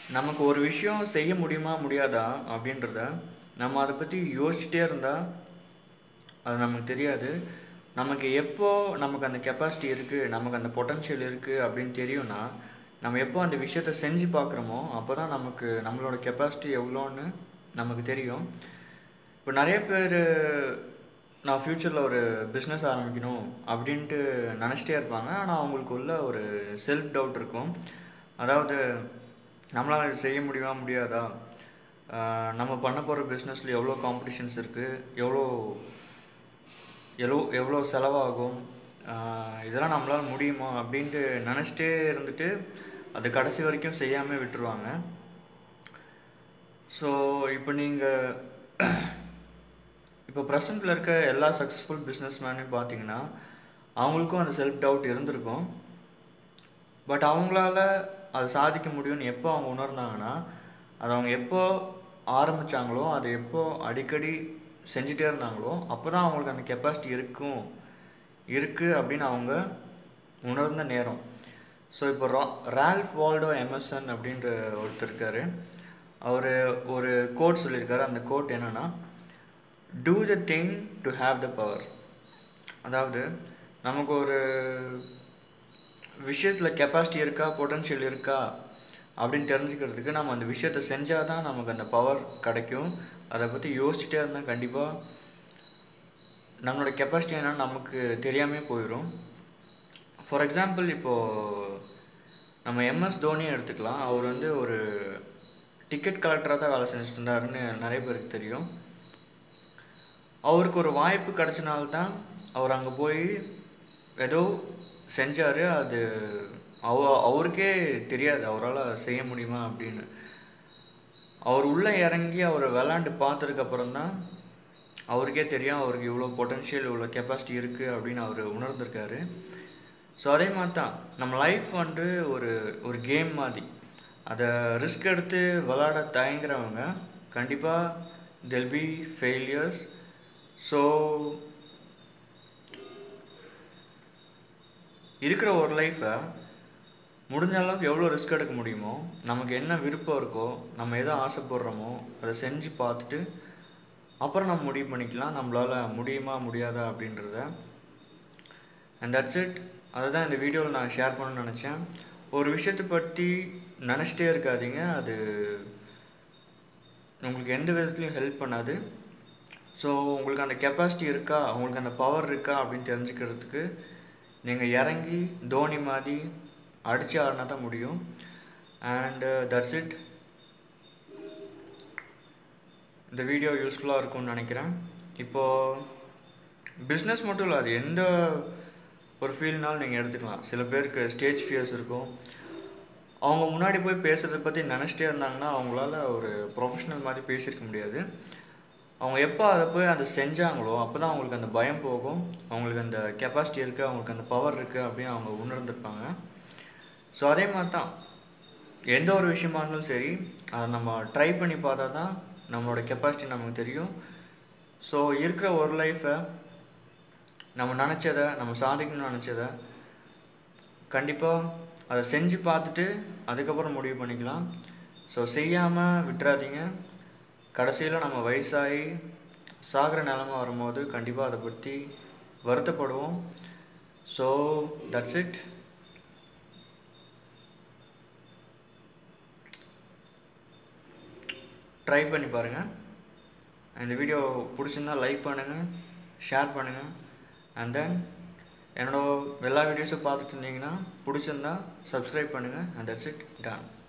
நமக்கு ஒரு விஷயம் செய்ய முடியுமா முடியாதா அப்படின்றத நம்ம அதை பற்றி யோசிச்சுட்டே இருந்தால் அது நமக்கு தெரியாது நமக்கு எப்போ நமக்கு அந்த கெப்பாசிட்டி இருக்குது நமக்கு அந்த பொட்டன்ஷியல் இருக்குது அப்படின்னு தெரியும்னா நம்ம எப்போ அந்த விஷயத்த செஞ்சு பார்க்குறோமோ அப்போ தான் நமக்கு நம்மளோட கெப்பாசிட்டி எவ்வளோன்னு நமக்கு தெரியும் இப்போ நிறைய பேர் நான் ஃப்யூச்சரில் ஒரு பிஸ்னஸ் ஆரம்பிக்கணும் அப்படின்ட்டு நினச்சிட்டே இருப்பாங்க ஆனால் அவங்களுக்கு உள்ள ஒரு செல்ஃப் டவுட் இருக்கும் அதாவது நம்மளால் இது செய்ய முடியுமா முடியாதா ஆஹ் நம்ம பண்ண போகிற பிஸ்னஸில் எவ்வளோ காம்படிஷன்ஸ் இருக்குது எவ்வளோ எவ்வளோ எவ்வளோ செலவாகும் ஆஹ் இதெல்லாம் நம்மளால் முடியுமா அப்படின்ட்டு நினச்சிட்டே இருந்துட்டு அது கடைசி வரைக்கும் செய்யாமல் விட்டுருவாங்க ஸோ இப்போ நீங்கள் இப்போ ப்ரெசண்ட்டில் இருக்க எல்லா சக்ஸஸ்ஃபுல் பிஸ்னஸ் மேனையும் பார்த்தீங்கன்னா அவங்களுக்கும் அந்த செல்ஃப் டவுட் இருந்திருக்கும் பட் அவங்களால அதை சாதிக்க முடியும்னு எப்போ அவங்க உணர்ந்தாங்கன்னா அது அவங்க எப்போ ஆரம்பிச்சாங்களோ அதை எப்போ அடிக்கடி செஞ்சுட்டே இருந்தாங்களோ அப்போ தான் அவங்களுக்கு அந்த கெப்பாசிட்டி இருக்கும் இருக்குது அப்படின்னு அவங்க உணர்ந்த நேரம் ஸோ இப்போ ரா ரால்ஃப் வால்டோ எமர்சன் அப்படின்ற ஒருத்தர் இருக்காரு அவர் ஒரு கோட் சொல்லியிருக்காரு அந்த கோட் என்னன்னா do the thing to have the power அதாவது நமக்கு ஒரு விஷயத்தில் கெப்பாசிட்டி இருக்கா பொட்டன்ஷியல் இருக்கா அப்படின்னு தெரிஞ்சுக்கிறதுக்கு நம்ம அந்த விஷயத்த செஞ்சால் தான் நமக்கு அந்த பவர் கிடைக்கும் அதை பற்றி யோசிச்சுட்டே இருந்தால் கண்டிப்பாக நம்மளோட கெப்பாசிட்டி என்னன்னு நமக்கு தெரியாமே போயிடும் ஃபார் எக்ஸாம்பிள் இப்போது நம்ம எம்எஸ் தோனியை எடுத்துக்கலாம் அவர் வந்து ஒரு டிக்கெட் கலெக்டராக தான் வேலை செஞ்சுட்டு இருந்தாருன்னு நிறைய பேருக்கு தெரியும் அவருக்கு ஒரு வாய்ப்பு கிடைச்சனால்தான் அவர் அங்கே போய் ஏதோ செஞ்சார் அது அவ அவருக்கே தெரியாது அவரால் செய்ய முடியுமா அப்படின்னு அவர் உள்ளே இறங்கி அவர் விளாண்டு பார்த்ததுக்கப்புறம் தான் அவருக்கே தெரியும் அவருக்கு இவ்வளோ பொட்டன்ஷியல் இவ்வளோ கெப்பாசிட்டி இருக்குது அப்படின்னு அவர் உணர்ந்திருக்காரு ஸோ அதே மாதிரி தான் நம்ம லைஃப் வந்து ஒரு ஒரு கேம் மாதிரி அதை ரிஸ்க் எடுத்து விளாட தயங்குறவங்க கண்டிப்பாக தெல் பி ஃபெயிலியர்ஸ் ஸோ இருக்கிற ஒரு லைஃப்பை முடிஞ்ச அளவுக்கு எவ்வளோ ரிஸ்க் எடுக்க முடியுமோ நமக்கு என்ன விருப்பம் இருக்கோ நம்ம எதை ஆசைப்படுறோமோ அதை செஞ்சு பார்த்துட்டு அப்புறம் நம்ம முடிவு பண்ணிக்கலாம் நம்மளால் முடியுமா முடியாதா அப்படின்றத அண்ட் தட்ஸ் இட் அதை தான் இந்த வீடியோவில் நான் ஷேர் பண்ணணும்னு நினச்சேன் ஒரு விஷயத்தை பற்றி நினச்சிட்டே இருக்காதீங்க அது உங்களுக்கு எந்த விதத்துலையும் ஹெல்ப் பண்ணாது ஸோ உங்களுக்கு அந்த கெப்பாசிட்டி இருக்கா உங்களுக்கு அந்த பவர் இருக்கா அப்படின்னு தெரிஞ்சுக்கிறதுக்கு நீங்கள் இறங்கி தோனி மாதிரி அடித்து ஆடினா தான் முடியும் அண்ட் தட்ஸ் இட் இந்த வீடியோ யூஸ்ஃபுல்லாக இருக்கும்னு நினைக்கிறேன் இப்போது பிஸ்னஸ் மட்டும் இல்லை அது எந்த ஒரு ஃபீல்ட்னாலும் நீங்கள் எடுத்துக்கலாம் சில பேருக்கு ஸ்டேஜ் ஃபியர்ஸ் இருக்கும் அவங்க முன்னாடி போய் பேசுகிறத பற்றி நினச்சிட்டே இருந்தாங்கன்னா அவங்களால ஒரு ப்ரொஃபஷனல் மாதிரி பேசியிருக்க முடியாது அவங்க எப்போ அதை போய் அதை செஞ்சாங்களோ அப்போ தான் அவங்களுக்கு அந்த பயம் போகும் அவங்களுக்கு அந்த கெப்பாசிட்டி இருக்குது அவங்களுக்கு அந்த பவர் இருக்குது அப்படின்னு அவங்க உணர்ந்திருப்பாங்க ஸோ அதே மாதிரி தான் எந்த ஒரு விஷயமா இருந்தாலும் சரி அதை நம்ம ட்ரை பண்ணி பார்த்தா தான் நம்மளோட கெப்பாசிட்டி நமக்கு தெரியும் ஸோ இருக்கிற ஒரு லைஃப்பை நம்ம நினச்சதை நம்ம சாதிக்கணும்னு நினச்சதை கண்டிப்பாக அதை செஞ்சு பார்த்துட்டு அதுக்கப்புறம் முடிவு பண்ணிக்கலாம் ஸோ செய்யாமல் விட்டுறாதீங்க கடைசியில் நம்ம வயசாகி சாகிற நிலமை வரும்போது கண்டிப்பாக அதை பற்றி வருத்தப்படுவோம் ஸோ தட்ஸ் இட் ட்ரை பண்ணி பாருங்கள் இந்த வீடியோ பிடிச்சிருந்தா லைக் பண்ணுங்கள் ஷேர் பண்ணுங்கள் அண்ட் தென் என்னோட எல்லா வீடியோஸும் பார்த்துட்டு இருந்தீங்கன்னா பிடிச்சிருந்தா சப்ஸ்கிரைப் பண்ணுங்கள் அண்ட் தட்ஸ் இட் டான்